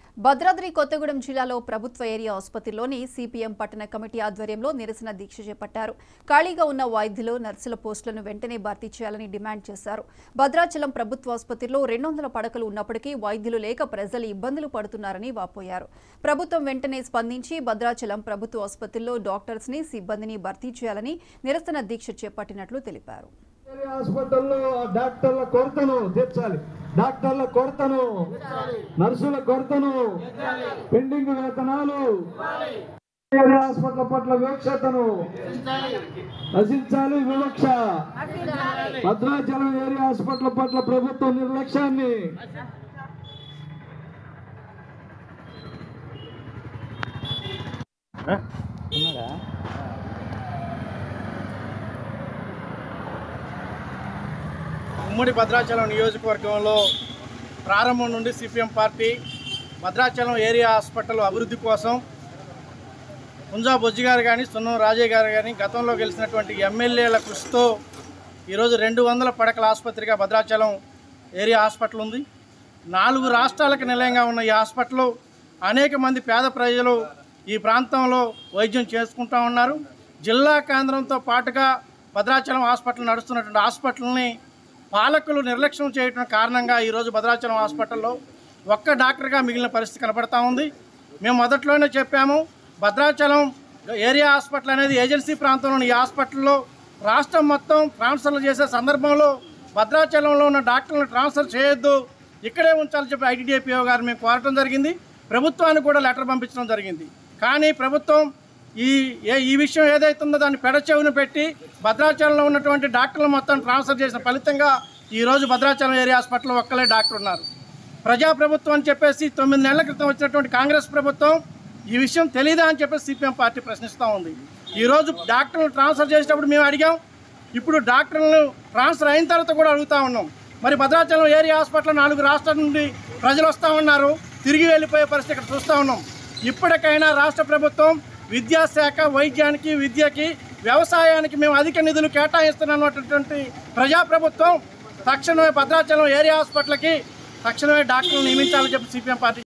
భద్రాద్రి కొత్తగూడెం జిల్లాలో ప్రభుత్వ ఏరియా ఆసుపత్రిలోని సిపిఎం పట్టణ కమిటీ ఆధ్వర్యంలో నిరసన దీక్ష చేపట్టారు ఖాళీగా ఉన్న వైద్యులు నర్సుల పోస్టులను వెంటనే భర్తీ చేయాలని డిమాండ్ చేశారు భద్రాచలం ప్రభుత్వ ఆసుపత్రిలో రెండు వందల పడకలు ఉన్నప్పటికీ వైద్యులు లేక ప్రజలు ఇబ్బందులు పడుతున్నారని వాపోయారు ప్రభుత్వం వెంటనే స్పందించి భద్రాచలం ప్రభుత్వ ఆసుపత్రిలో డాక్టర్స్ ని సిబ్బందిని భర్తీ చేయాలని నిరసన దీక్ష చేపట్టినట్లు తెలిపారు ఏరియా హాస్పిటల్లో డాక్టర్ల కొరతను తీర్చాలి డాక్టర్ల కొరతను నర్సుల కొరతను పెండింగ్ వేతనాలు ఏరియా హాస్పిటల్ పట్ల వివక్షతను నశించాలి వివక్ష భద్రాచలం ఏరియా హాస్పిటల్ పట్ల ప్రభుత్వ నిర్లక్ష్యాన్ని ఉమ్మడి భద్రాచలం నియోజకవర్గంలో ప్రారంభం నుండి CPM party Bhadrachalam area hospital అభివృద్ధి కోసం పుంజా బొజ్జి గారు కానీ సున్నం రాజయ్య గారు కానీ గతంలో గెలిచినటువంటి ఎమ్మెల్యేల కృషితో ఈరోజు రెండు వందల పడకల ఆసుపత్రిగా భద్రాచలం ఏరియా హాస్పిటల్ ఉంది నాలుగు రాష్ట్రాలకు నిలయంగా ఉన్న ఈ హాస్పిటల్ అనేక మంది పేద ప్రజలు ఈ ప్రాంతంలో వైద్యం చేసుకుంటూ ఉన్నారు జిల్లా కేంద్రంతో పాటుగా భద్రాచలం హాస్పిటల్ నడుస్తున్నటువంటి హాస్పిటల్ని పాలకులు నిర్లక్ష్యం చేయడం కారణంగా ఈరోజు భద్రాచలం హాస్పిటల్లో ఒక్క డాక్టర్గా మిగిలిన పరిస్థితి కనబడతా ఉంది మేము మొదట్లోనే చెప్పాము భద్రాచలం ఏరియా హాస్పిటల్ అనేది ఏజెన్సీ ప్రాంతంలోని ఈ హాస్పిటల్లో రాష్ట్రం మొత్తం ట్రాన్స్ఫర్లు చేసే సందర్భంలో భద్రాచలంలో ఉన్న డాక్టర్లను ట్రాన్స్ఫర్ చేయొద్దు ఇక్కడే ఉంచాలని చెప్పి ఐటీడీఏపీఓ గారు మేము కోరటం జరిగింది ప్రభుత్వానికి కూడా లెటర్ పంపించడం జరిగింది కానీ ప్రభుత్వం ఈ ఏ ఈ విషయం ఏదైతే ఉందో దాన్ని పెడచెవును పెట్టి భద్రాచలంలో ఉన్నటువంటి డాక్టర్లు మొత్తం ట్రాన్స్ఫర్ చేసిన ఫలితంగా ఈరోజు భద్రాచలం ఏరియా హాస్పిటల్లో ఒక్కలే డాక్టర్ ఉన్నారు ప్రజాప్రభుత్వం అని చెప్పేసి తొమ్మిది నెలల క్రితం వచ్చినటువంటి కాంగ్రెస్ ప్రభుత్వం ఈ విషయం తెలీదా అని చెప్పేసి సిపిఎం పార్టీ ప్రశ్నిస్తూ ఉంది ఈరోజు డాక్టర్లు ట్రాన్స్ఫర్ చేసేటప్పుడు మేము అడిగాం ఇప్పుడు డాక్టర్లను ట్రాన్స్ఫర్ అయిన తర్వాత కూడా అడుగుతా ఉన్నాం మరి భద్రాచలం ఏరియా హాస్పిటల్ నాలుగు రాష్ట్రాల నుండి ప్రజలు వస్తూ ఉన్నారు తిరిగి వెళ్ళిపోయే పరిస్థితి ఇక్కడ చూస్తూ ఉన్నాం ఇప్పటికైనా రాష్ట్ర ప్రభుత్వం విద్యాశాఖ వైద్యానికి విద్యకి వ్యవసాయానికి మేము అధిక నిధులు కేటాయిస్తున్నటువంటి ప్రజాప్రభుత్వం తక్షణమే భద్రాచలం ఏరియా హాస్పిటల్కి తక్షణమే డాక్టర్లు నియమించాలని చెప్పి సిపిఎం పార్టీ